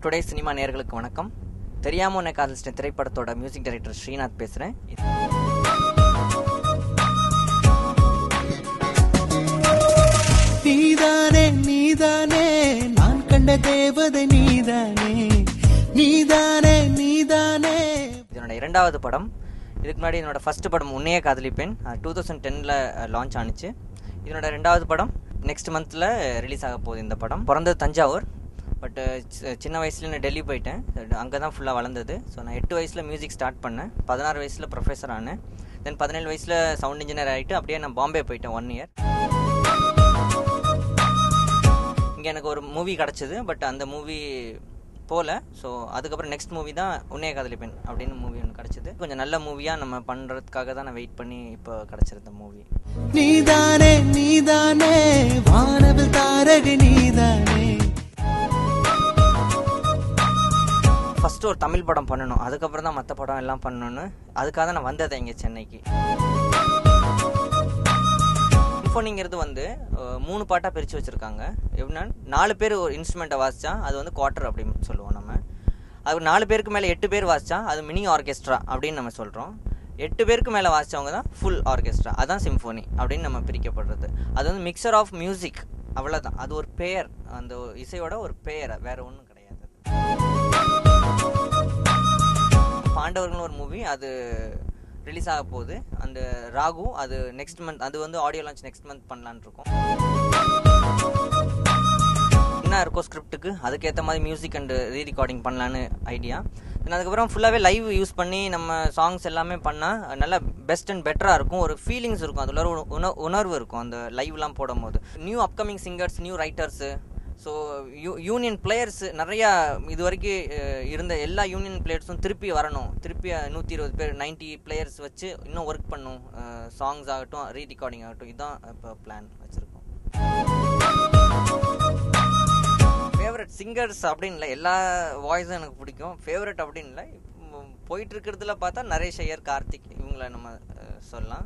today Cinema நேயர்களுக்கு வணக்கம் தெரியாம உன்னை காதலிச்சிட்ட திரைப்படத்தோட மியூசிக் டைரக்டர் ஸ்ரீநாத் பேசுறேன் நீதானே நீதானே நான் கண்ட தேவதை நீதானே நீதானே நீதானே இதனோட இரண்டாவது படம் இதுக்கு முன்னாடி என்னோட ஃபர்ஸ்ட் படம் உன்னையே காதலிப்பேன் டூ தௌசண்ட் டென்னில் லான்ச் ஆனிச்சு இதனோட ரெண்டாவது படம் நெக்ஸ்ட் மந்தில் ரிலீஸ் ஆக போகுது இந்த படம் பிறந்தது தஞ்சாவூர் பட் சின்ன வயசுல நான் டெல்லி போயிட்டேன் அங்கே தான் ஃபுல்லாக வளர்ந்தது ஸோ நான் எட்டு வயசில் மியூசிக் ஸ்டார்ட் பண்ணேன் பதினாறு வயசில் ப்ரொஃபஸர் ஆனேன் தென் பதினேழு வயசில் சவுண்ட் இன்ஜினியர் ஆகிட்டு அப்படியே நான் பாம்பே போயிட்டேன் ஒன் இயர் இங்கே எனக்கு ஒரு மூவி கிடச்சிது பட் அந்த மூவி போகல ஸோ அதுக்கப்புறம் நெக்ஸ்ட் மூவி தான் உன்னைய காதலிப்பேன் அப்படின்னு மூவி ஒன்று கிடச்சிது கொஞ்சம் நல்ல மூவியாக நம்ம பண்ணுறதுக்காக தான் நான் வெயிட் பண்ணி இப்போ கிடச்சிருந்த மூவி நீதானே நீதானே வானவில் தாரகை நீதானே ஃபஸ்ட்டு ஒரு தமிழ் படம் பண்ணணும் அதுக்கப்புறம் தான் மற்ற படம் எல்லாம் பண்ணணும்னு அதுக்காக தான் நான் வந்தது இங்கே சென்னைக்கு சிம்ஃபோனிங்கிறது வந்து அஹ், மூணு பாட்டாக பிரித்து வச்சுருக்காங்க எப்படின்னா நாலு பேர் ஒரு இன்ஸ்ட்ருமெண்ட்டை வாசிச்சா அது வந்து குவார்ட்டர் அப்படின்னு சொல்லுவோம் நம்ம அது நாலு பேருக்கு மேலே எட்டு பேர் வாசிச்சா அது மினி ஆர்கெஸ்ட்ரா அப்படின்னு நம்ம சொல்கிறோம் எட்டு பேருக்கு மேலே வாசிச்சவங்க தான் ஃபுல் ஆர்கெஸ்ட்ரா அதான் சிம்ஃபோனி அப்படின்னு நம்ம பிரிக்கப்படுறது அது வந்து மிக்சர் ஆஃப் மியூசிக் அவ்வளோதான் அது ஒரு பெயர் அந்த இசையோட ஒரு பெயர் வேற ஒன்றும் கிடையாது பாண்டவர்கள் ஒரு மூவி அது ரிலீஸ் ஆக போகுது அந்த ராகு அது நெக்ஸ்ட் மந்த் அது வந்து ஆடியோ லான்ச் நெக்ஸ்ட் மந்த் பண்ணலான்னு இருக்கோம் என்ன இருக்கோ ஸ்கிரிப்டுக்கு அதுக்கேற்ற மாதிரி மியூசிக் அண்ட் ரீ ரெக்கார்டிங் பண்ணலான்னு ஐடியா தென் அதுக்கப்புறம் ஃபுல்லாகவே லைவ் யூஸ் பண்ணி நம்ம சாங்ஸ் எல்லாமே பண்ணால் நல்லா பெஸ்ட் அண்ட் பெட்டராக இருக்கும் ஒரு ஃபீலிங்ஸ் இருக்கும் அதில் ஒரு உண- உணர்வு இருக்கும் அந்த லைவ்லாம் போடும்போது new upcoming singers new writers so you union players நிறையா இது வரைக்கும் அஹ், இருந்த எல்லா யூனியன் பிளேயர்ஸும் திருப்பி வரணும் திருப்பி நூற்றி இருபது பேர் 90 பிளேயர்ஸ் வச்சு இன்னும் ஒர்க் பண்ணும் சாங்ஸ் ஆகட்டும் ரீ ரெக்கார்டிங் ஆகட்டும் இதுதான் இப்போ பிளான் வச்சுருக்கோம் ஃபேவரட் சிங்கர்ஸ் அப்படின்னு இல்லை எல்லா வாய்ஸும் எனக்கு பிடிக்கும் ஃபேவரட் அப்படின்னு இல்லை இப்போ போயிட்டு இருக்கிறதுல பார்த்தா நரேஷ் ஐயர் கார்த்திக் இவங்கள நம்ம அஹ், சொல்லலாம்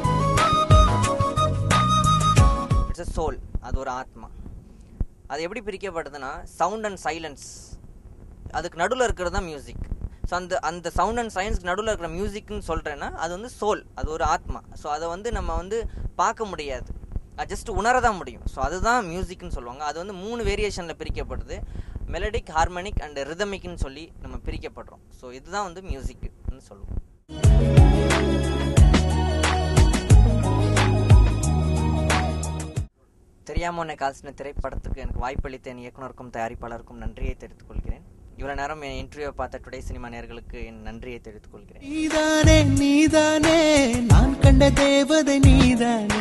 இட்ஸ் a சோல் அது ஒரு ஆத்மா அது எப்படி பிரிக்கப்படுதுன்னா சவுண்ட் அண்ட் சைலன்ஸ் அதுக்கு நடுவில் இருக்கிறது தான் மியூசிக் ஸோ அந்த அந்த சவுண்ட் அண்ட் சயின்ஸ்க்கு நடுவில் இருக்கிற மியூசிக்னு சொல்கிறேன்னா அது வந்து சோல் அது ஒரு ஆத்மா ஸோ அதை வந்து நம்ம வந்து பார்க்க முடியாது அது ஜஸ்ட் உணர தான் முடியும் ஸோ அதுதான் மியூசிக்னு சொல்லுவாங்க அது வந்து மூணு வேரியேஷனில் பிரிக்கப்படுது மெலடிக் ஹார்மோனிக் அண்ட் ரிதமிக்னு சொல்லி நம்ம பிரிக்கப்படுறோம் ஸோ இதுதான் வந்து மியூசிக்னு சொல்லுவோம் தெரியாம உன்னை காசின திரைப்படத்துக்கு எனக்கு வாய்ப்பளித்த என் இயக்குனருக்கும் தயாரிப்பாளருக்கும் நன்றியை தெரிவித்துக் கொள்கிறேன் இவ்வளவு நேரம் என் இன்டர்வியூ பார்த்த டுடே சினிமா நேயர்களுக்கு என் நன்றியை தெரிவித்துக் கொள்கிறேன் நீதானே நீதானே நான் கண்ட தேவதை நீதானே